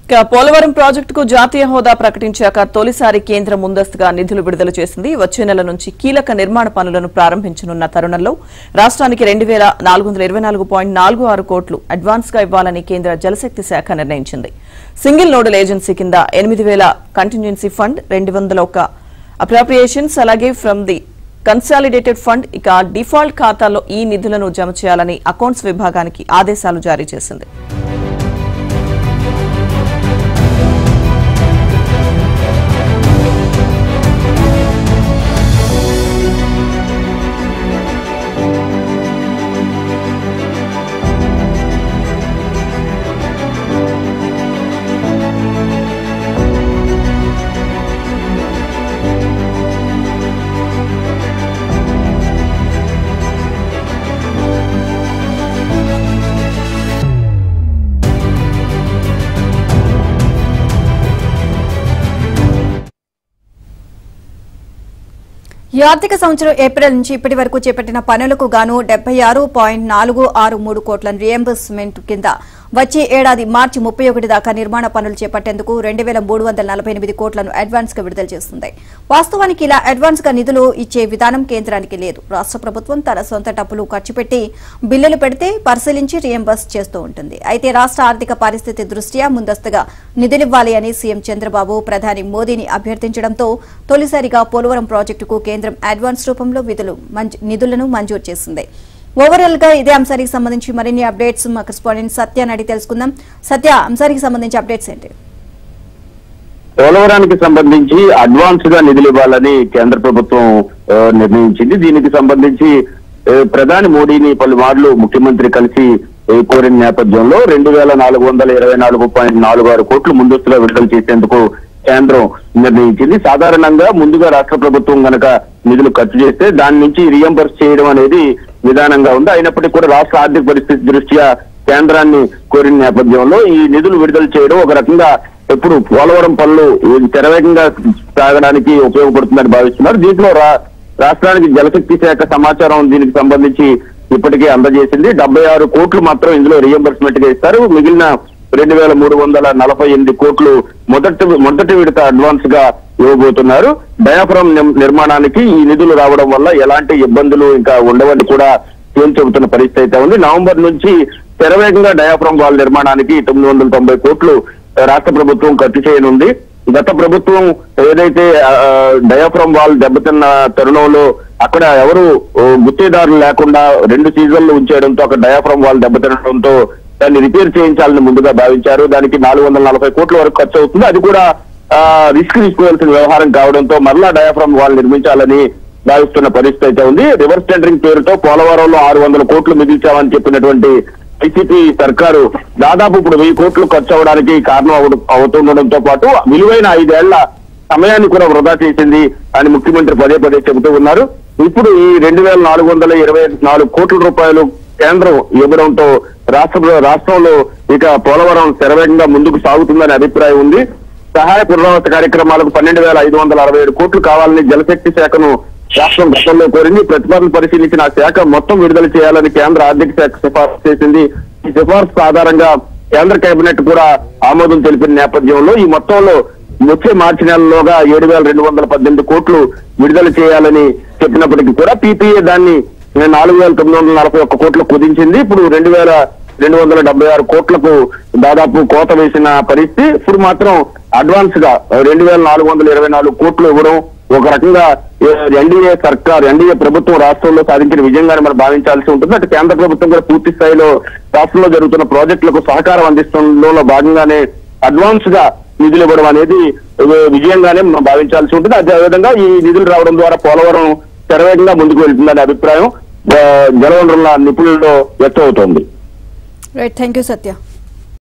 ఇక పోలవరం ప్రాజెక్టుకు జాతీయ హోదా ప్రకటించాక తొలిసారి కేంద్రం ముందస్తుగా నిధులు విడుదల చేసింది వచ్చే నెల నుంచి కీలక నిర్మాణ పనులను ప్రారంభించనున్న తరుణంలో రాష్ట్రానికి రెండు వేల నాలుగు వందల ఇరవై నాలుగు పాయింట్ నాలుగు ఆరు కోట్లు అడ్వాన్స్ గా ఇవ్వాలని కేంద్ర జలశక్తి శాఖ నిర్ణయించింది సింగిల్ నోడల్ ఏజెన్సీ కింద ఎనిమిది వేల కంటిన్యూన్సీ ఫండ్ రెండు వందల ఒక అప్రాప్రియేషన్స్ అలాగే ఫ్రమ్ ది కన్సాలిడేటెడ్ ఫండ్ ఇక డిఫాల్ట్ ఖాతాలో ఈ నిధులను జమ చేయాలని అకౌంట్స్ విభాగానికి ఆదేశాలు జారీ చేసింది ఈ ఆర్థిక సంవత్సరం ఏప్రిల్ నుంచి ఇప్పటి వరకు చేపట్టిన పనులకు గాను డెబ్బై ఆరు పాయింట్ నాలుగు ఆరు మూడు కోట్ల రియంబర్స్మెంట్ కింద వచ్చే ఏడాది మార్చి ముప్పై ఒకటి దాకా నిర్మాణ పనులు చేపట్టేందుకు రెండు వేల మూడు వందల నలభై ఎనిమిది కోట్లను అడ్వాన్స్ గా విడుదల చేస్తుంది వాస్తవానికి ఇలా అడ్వాన్స్ గా నిధులు ఇచ్చే విధానం కేంద్రానికి లేదు రాష్ట్ర ప్రభుత్వం తన సొంత డబ్బులు ఖర్చు పెట్టి బిల్లులు పెడితే పరిశీలించి రియంబర్స్ చేస్తూ ఉంటుంది అయితే రాష్ట్ర ఆర్థిక పరిస్థితి దృష్ట్యా ముందస్తుగా నిధులివ్వాలి అని సీఎం చంద్రబాబు ప్రధాని మోదీని అభ్యర్థించడంతో తొలిసారిగా పోలవరం ప్రాజెక్టుకు కేంద్రం అడ్వాన్స్ రూపంలో విధులు మంజూ- నిధులను మంజూరు చేసింది ఓవరాల్ గా ఇదే అంశానికి సంబంధించి మరిన్ని అప్డేట్స్ మా కరెస్పాండెంట్ సత్య అడిగి తెలుసుకుందాం సత్య అంశానికి సంబంధించి అప్డేట్స్ ఏంటి పోలవరానికి సంబంధించి అడ్వాన్స్ గా నిధులు ఇవ్వాలని కేంద్ర ప్రభుత్వం ఆ, నిర్ణయించింది దీనికి సంబంధించి ఆ, ప్రధాని మోడీని పలుమార్లు ముఖ్యమంత్రి కలిసి ఆ, కోరిన నేపథ్యంలో రెండు వేల నాలుగు వందల ఇరవై నాలుగు పాయింట్ నాలుగు ఆరు కోట్లు ముందస్తుగా విడుదల చేసేందుకు కేంద్రం నిర్ణయించింది సాధారణంగా ముందుగా రాష్ట్ర ప్రభుత్వం గనక నిధులు ఖర్చు చేస్తే దాని నుంచి రియంబర్స్ చేయడం అనేది విధానంగా ఉంది అయినప్పటికీ కూడా రాష్ట్ర ఆర్థిక పరిస్థితి దృష్ట్యా కేంద్రాన్ని కోరిన నేపథ్యంలో ఈ నిధులు విడుదల చేయడం ఒక రకంగా ఎప్పుడు పోలవరం పనులు తెరవేగంగా సాగడానికి ఉపయోగపడుతుందని భావిస్తున్నారు దీంట్లో రా- రాష్ట్రానికి జలశక్తి శాఖ సమాచారం దీనికి సంబంధించి ఇప్పటికే అందజేసింది డెబ్బై ఆరు కోట్లు మాత్రం ఇందులో రియంబర్స్మెంట్ గా ఇస్తారు మిగిలిన రెండు వేల మూడు వందల నలభై ఎనిమిది కోట్లు మొదటి మొదటి విడత అడ్వాన్స్ గా ఇవ్వబోతున్నారు డయాఫ్రమ్ నిర్- నిర్మాణానికి ఈ నిధులు రావడం వల్ల ఎలాంటి ఇబ్బందులు ఇంకా ఉండవని కూడా తేల్చి చెబుతున్న పరిస్థితి అయితే ఉంది నవంబర్ నుంచి శరవేగంగా డయాఫ్రమ్ వాల్ నిర్మాణానికి తొమ్మిది వందల తొంభై కోట్లు ఆ, రాష్ట్ర ప్రభుత్వం ఖర్చు చేయనుంది గత ప్రభుత్వం ఏదైతే ఆ, డయాఫ్రమ్ వాల్ దెబ్బతిన్న తరుణంలో అక్కడ ఎవరు ఓ, గుత్తేదారులు లేకుండా రెండు సీజన్లు ఉంచేయడంతో అక్కడ డయాఫ్రమ్ వాల్ దెబ్బతినడంతో దాన్ని రిపేర్ చేయించాలని ముందుగా భావించారు దానికి నాలుగు వందల నలభై కోట్ల వరకు ఖర్చు అవుతుంది అది కూడా ఆ, రిస్క్ తీసుకోవాల్సిన వ్యవహారం కావడంతో మరలా డయాఫ్రమ్ వాల్ నిర్మించాలని భావిస్తున్న పరిస్థితి అయితే ఉంది రివర్స్ టెండరింగ్ పేరుతో పోలవరంలో ఆరు వందల కోట్లు మిగిల్చామని చెప్పినటువంటి వైసీపీ సర్కారు దాదాపు ఇప్పుడు వెయ్యి కోట్లు ఖర్చు అవడానికి కారణం అవడం- అవుతుండడంతో పాటు విలువైన ఐదేళ్ల సమయాన్ని కూడా వృధా చేసింది అని ముఖ్యమంత్రి పదే పదే చెబుతూ ఉన్నారు ఇప్పుడు ఈ రెండు వేల నాలుగు వందల ఇరవై నాలుగు కోట్ల రూపాయలు కేంద్రం ఇవ్వడంతో రాష్ట్ర రాష్ట్రంలో ఇక పోలవరం శరవేగంగా ముందుకు సాగుతుందనే అభిప్రాయం ఉంది సహాయ పునరావాస కార్యక్రమాలకు పన్నెండు వేల ఐదు వందల అరవై ఏడు కోట్లు కావాలని జలశక్తి శాఖను రాష్ట్రం గతంలో కోరింది ప్రతిపాదన పరిశీలించిన ఆ శాఖ మొత్తం విడుదల చేయాలని కేంద్ర ఆర్థిక శాఖ సిఫార్సు చేసింది ఈ సిఫార్సు ఆధారంగా కేంద్ర కేబినెట్ కూడా ఆమోదం తెలిపిన నేపథ్యంలో ఈ మొత్తంలో వచ్చే మార్చి నెలలోగా ఏడు వేల రెండు వందల పద్దెనిమిది కోట్లు విడుదల చేయాలని చెప్పినప్పటికీ కూడా పీపీఏ దాన్ని నాలుగు వేల తొమ్మిది వందల నలభై ఒక్క కోట్లు కుదించింది ఇప్పుడు రెండు వేల రెండు వందల డెబ్బై ఆరు కోట్లకు దాదాపు కోత వేసిన పరిస్థితి ఇప్పుడు మాత్రం అడ్వాన్స్ గా రెండు వేల నాలుగు వందల ఇరవై నాలుగు కోట్లు ఇవ్వడం ఒక రకంగా ఎన్డీఏ సర్కార్ ఎన్డీఏ ప్రభుత్వం రాష్ట్రంలో సాధించిన విజయంగానే మనం భావించాల్సి ఉంటుంది అటు కేంద్ర ప్రభుత్వం కూడా పూర్తి స్థాయిలో రాష్ట్రంలో జరుగుతున్న ప్రాజెక్టులకు సహకారం అందిస్తుండడంలో భాగంగానే అడ్వాన్స్ గా నిధులు ఇవ్వడం అనేది వి- విజయంగానే మనం భావించాల్సి ఉంటుంది అదేవిధంగా ఈ నిధులు రావడం ద్వారా పోలవరం శరవేగంగా ముందుకు వెళ్తుందనే అభిప్రాయం ఆ, జలవనరుల నిపుణుల్లో వ్యక్తం అవుతోంది రైట్ థ్యాంక్ యూ సత్య